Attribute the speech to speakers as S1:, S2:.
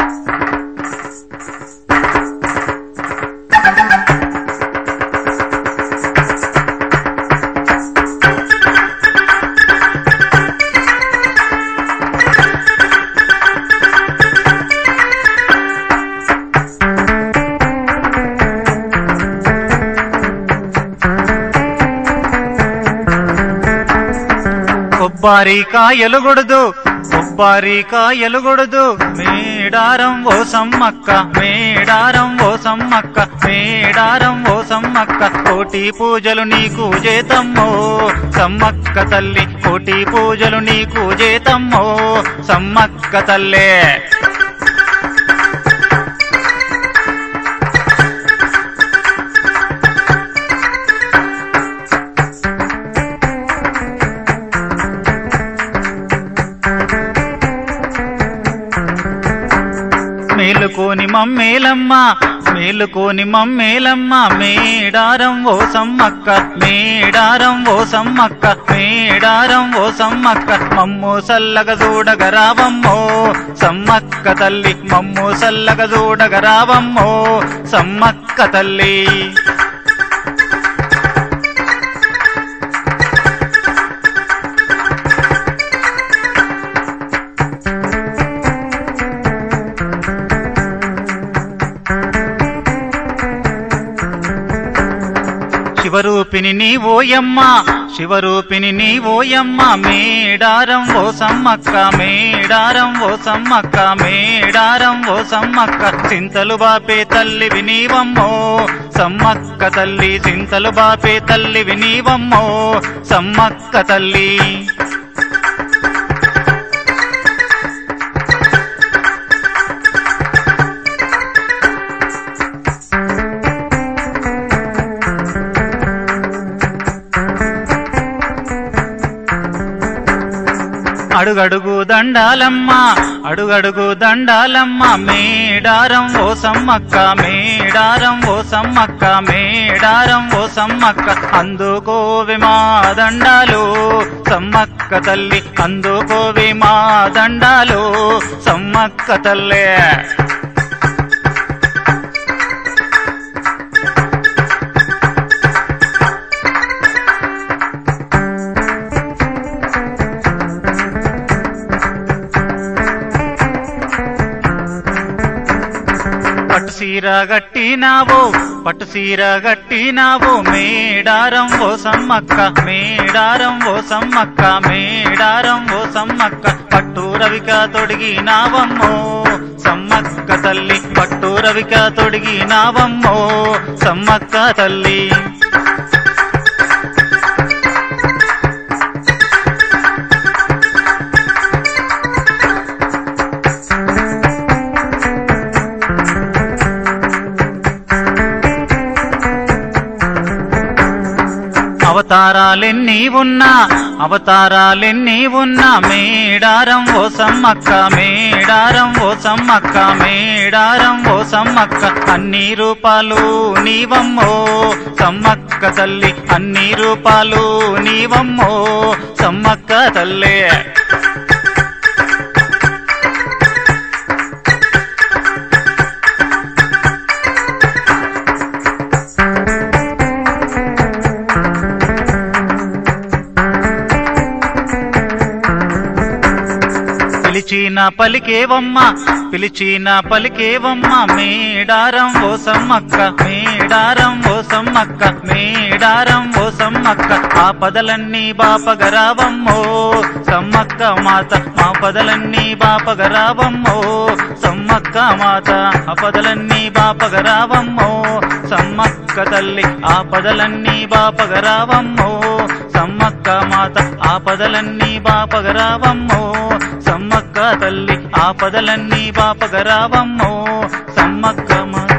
S1: కొబ్బరికాయలు కొడదు కొబ్బరికాయలు కొడదు మేడారం ఓ సమ్మక్క మేడారం ఓ సమ్మక్క మేడారం ఓ సమ్మక్క కోటి పూజలు నీకు చేతమ్మో సమ్మక్క తల్లి కోటి పూజలు నీకు చేతమ్మో సమ్మక్క తల్లే మేలుకోని మమ్మేలమ్మ మేలుకోని మమ్మేలమ్మ మేడారం ఓ సమ్మక్క మేడారం ఓ సమ్మక్క మేడారం ఓ సమ్మక్క మమ్ము సల్లగ చూడగ రావమ్మో సమ్మక్క తల్లి మమ్ము సల్లగ చూడగ రావమ్మో సమ్మక్క తల్లి శివరూపిణి నీ ఓయమ్మ శివరూపిణి నీ ఓయమ్మ మేడారం ఓ సమ్మక్క మేడారం ఓ సమ్మక్క మేడారం ఓ సమ్మక్క చింతలు బాపే తల్లి వినీవమ్మో సమ్మక్క తల్లి చింతలు బాపే తల్లి వినీవమ్మో సమ్మక్క తల్లి అడుగడుగు దండాలమ్మ అడుగడుగు దండాలమ్మ మేడారం ఓ సమ్మక్క మేడారం ఓ సమ్మక్క మేడారం ఓ సమ్మక్క అందుకోవి మా దండాలు సమ్మక్క తల్లి అందుకోవి మా దండాలు సమ్మక్క తల్లే పట్టు సీర గట్టినావో పట్టు సీర గట్టినావో మేడారం ఓ సమ్మక్క మేడారం ఓ సమ్మక్క మేడారం ఓ సమ్మక్క పట్టు రవిక తొడిగినావమ్మో సమ్మక్క తల్లి పట్టు రవిక తొడిగినావమ్మో సమ్మక్క తల్లి అవతారాలెన్ని ఉన్నా అవతారాలెన్ని ఉన్నా మేడారం ఓ సమ్మక్క మేడారం ఓ సమ్మక్క మేడారం ఓ సమ్మక్క అన్ని రూపాలు నీవమ్మో సమ్మక్క తల్లి అన్ని రూపాలు నీవమ్మో సమ్మక్క తల్లే పిలిచిన పలికేవమ్మ పిలిచిన పలికేవమ్మ మేడారం ఓ సమ్మక్క మేడారం ఓ సమ్మక్క మేడారం ఓ సమ్మక్క ఆ పదలన్నీ బాపగరావమ్మో సమ్మక్క మాత మా పదలన్నీ బాపగరావమ్మో సమ్మక్క మాత ఆ పదలన్నీ బాపగరావమ్మో సమ్మక్క తల్లి ఆ పదలన్నీ బాపగరావమ్మో సమ్మక్క మాత ఆ పదలన్నీ బాపగరావమ్మో సమ్మక్క తల్లి ఆ పదలన్నీ బాపగరావమ్మో సమ్మక్క మాత